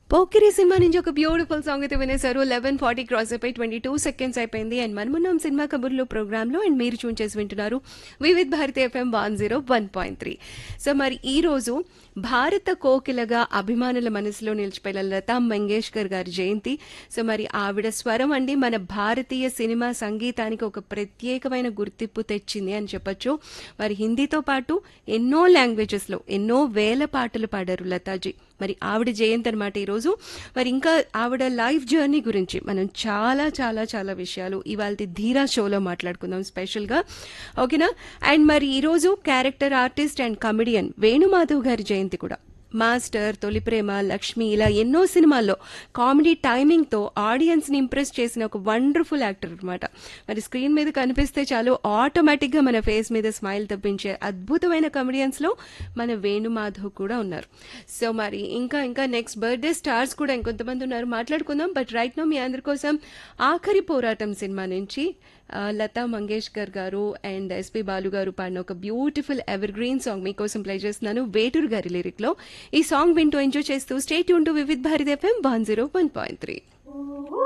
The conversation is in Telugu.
పోకిరి సినిమా నుంచి ఒక బ్యూటిఫుల్ సాంగ్ అయితే వినేశారు లెవెన్ ఫార్టీ క్రాస్ అయిపోయి ట్వంటీ టూ సెకండ్స్ అయిపోయింది అండ్ మనమున్నాం సినిమా కబుర్లు ప్రోగ్రాంలో అండ్ మీరు చూన్ చేసి వింటున్నారు Vividh Bharati FM one zero one point three so మరి ఈ రోజు భారత కోకిలగా అభిమానుల మనసులో నిలిచిపోయిన లతా మంగేష్కర్ గారి జయంతి సో మరి ఆవిడ స్వరం అండి మన భారతీయ సినిమా సంగీతానికి ఒక ప్రత్యేకమైన గుర్తింపు తెచ్చింది అని చెప్పొచ్చు మరి హిందీతో పాటు ఎన్నో లాంగ్వేజెస్లో ఎన్నో వేల పాటలు పాడారు లతాజీ మరి ఆవిడ జయంతి అనమాట ఈరోజు మరి ఇంకా ఆవిడ లైఫ్ జర్నీ గురించి మనం చాలా చాలా చాలా విషయాలు ఇవాళ ధీరా షోలో మాట్లాడుకుందాం స్పెషల్గా ఓకేనా అండ్ మరి ఈరోజు character artist and comedian Venumadhav గారి జయంతి కూడా మాస్టర్ తొలి ప్రేమ లక్ష్మి ఇలా ఎన్నో సినిమాల్లో కామెడీ టైమింగ్తో ఆడియన్స్ని ఇంప్రెస్ చేసిన ఒక వండర్ఫుల్ యాక్టర్ అనమాట మరి స్క్రీన్ మీద కనిపిస్తే చాలు ఆటోమేటిక్గా మన ఫేస్ మీద స్మైల్ తప్పించే అద్భుతమైన కమెడియన్స్లో మన వేణుమాధవ్ కూడా ఉన్నారు సో మరి ఇంకా ఇంకా నెక్స్ట్ బర్త్డే స్టార్స్ కూడా ఇంకొంతమంది ఉన్నారు మాట్లాడుకుందాం బట్ రైట్ నో మీ అందరి కోసం ఆఖరి పోరాటం సినిమా నుంచి ఆ, లతా మంగేష్కర్ గారు అండ్ ఎస్పి బాలు గారు పాడిన ఒక బ్యూటిఫుల్ ఎవర్ గ్రీన్ సాంగ్ మీకోసం ప్లే చేస్తున్నాను వేటూరు గారి లిరిక్ లో ఈ సాంగ్ వింటూ ఎంజాయ్ చేస్తూ స్టేట్ యూన్ to Vividh Bharati FM one zero one point three